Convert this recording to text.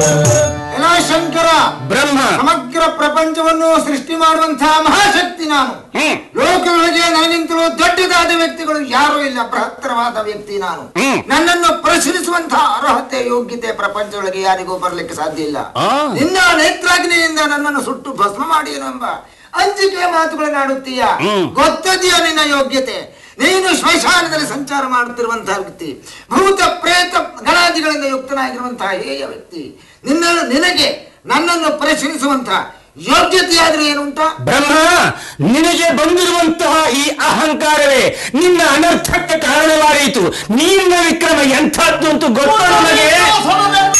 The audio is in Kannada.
ಎಲ್ಲ ಶಂಕರ ಬ್ರಹ್ಮ ಸಮಗ್ರ ಪ್ರಪಂಚವನ್ನು ಸೃಷ್ಟಿ ಮಾಡುವಂತಹ ಮಹಾಶಕ್ತಿ ನಾನು ಹ್ಮ್ ಲೋಕಗಳಿಗೆ ನನಗಿಂತಲೂ ದೊಡ್ಡದಾದ ವ್ಯಕ್ತಿಗಳು ಯಾರೂ ಇಲ್ಲ ಬೃಹತ್ತರವಾದ ವ್ಯಕ್ತಿ ನಾನು ಹ್ಮ್. ನನ್ನನ್ನು ಪ್ರಶ್ನಿಸುವಂತಹ ಅರ್ಹತೆ ಯೋಗ್ಯತೆ ಪ್ರಪಂಚದೊಳಗೆ ಯಾರಿಗೂ ಬರಲಿಕ್ಕೆ ಸಾಧ್ಯ ಇಲ್ಲ ಆ. ನಿನ್ನ ನೇತ್ರಾಗ್ನಿಯಿಂದ ನನ್ನನ್ನು ಸುಟ್ಟು ಭಸ್ಮ ಮಾಡಿ ಎಂಬ ಅಂಜಿಕೆಯ ಮಾತುಗಳನ್ನು ಆಡುತ್ತೀಯ ಹ್ಮ್. ಗೊತ್ತದೆಯೋ ನಿನ್ನ ಯೋಗ್ಯತೆ ನೀನು ಸ್ಮಶಾನದಲ್ಲಿ ಸಂಚಾರ ಮಾಡುತ್ತಿರುವಂತಹ ವ್ಯಕ್ತಿ ಭೂತ ಪ್ರೇತ ಗಣಾದಿಗಳಿಂದ ಯುಕ್ತನಾಗಿರುವಂತಹ ಹೇಯ ವ್ಯಕ್ತಿ ನಿನ್ನ ನಿನಗೆ ನನ್ನನ್ನು ಪ್ರಶ್ನಿಸುವಂತಹ ಯೋಗ್ಯತೆಯಾದ್ರೂ ಏನುಂಟಾ ಬ್ರಹ್ಮ ನಿನಗೆ ಬಂದಿರುವಂತಹ ಈ ಅಹಂಕಾರವೇ ನಿನ್ನ ಅನರ್ಥಕ್ಕೆ ಕಾರಣವಾಯಿತು ನಿನ್ನ ವಿಕ್ರಮ ಎಂಥದ್ದು ಅಂತ ಗೊತ್ತ ನನಗೆ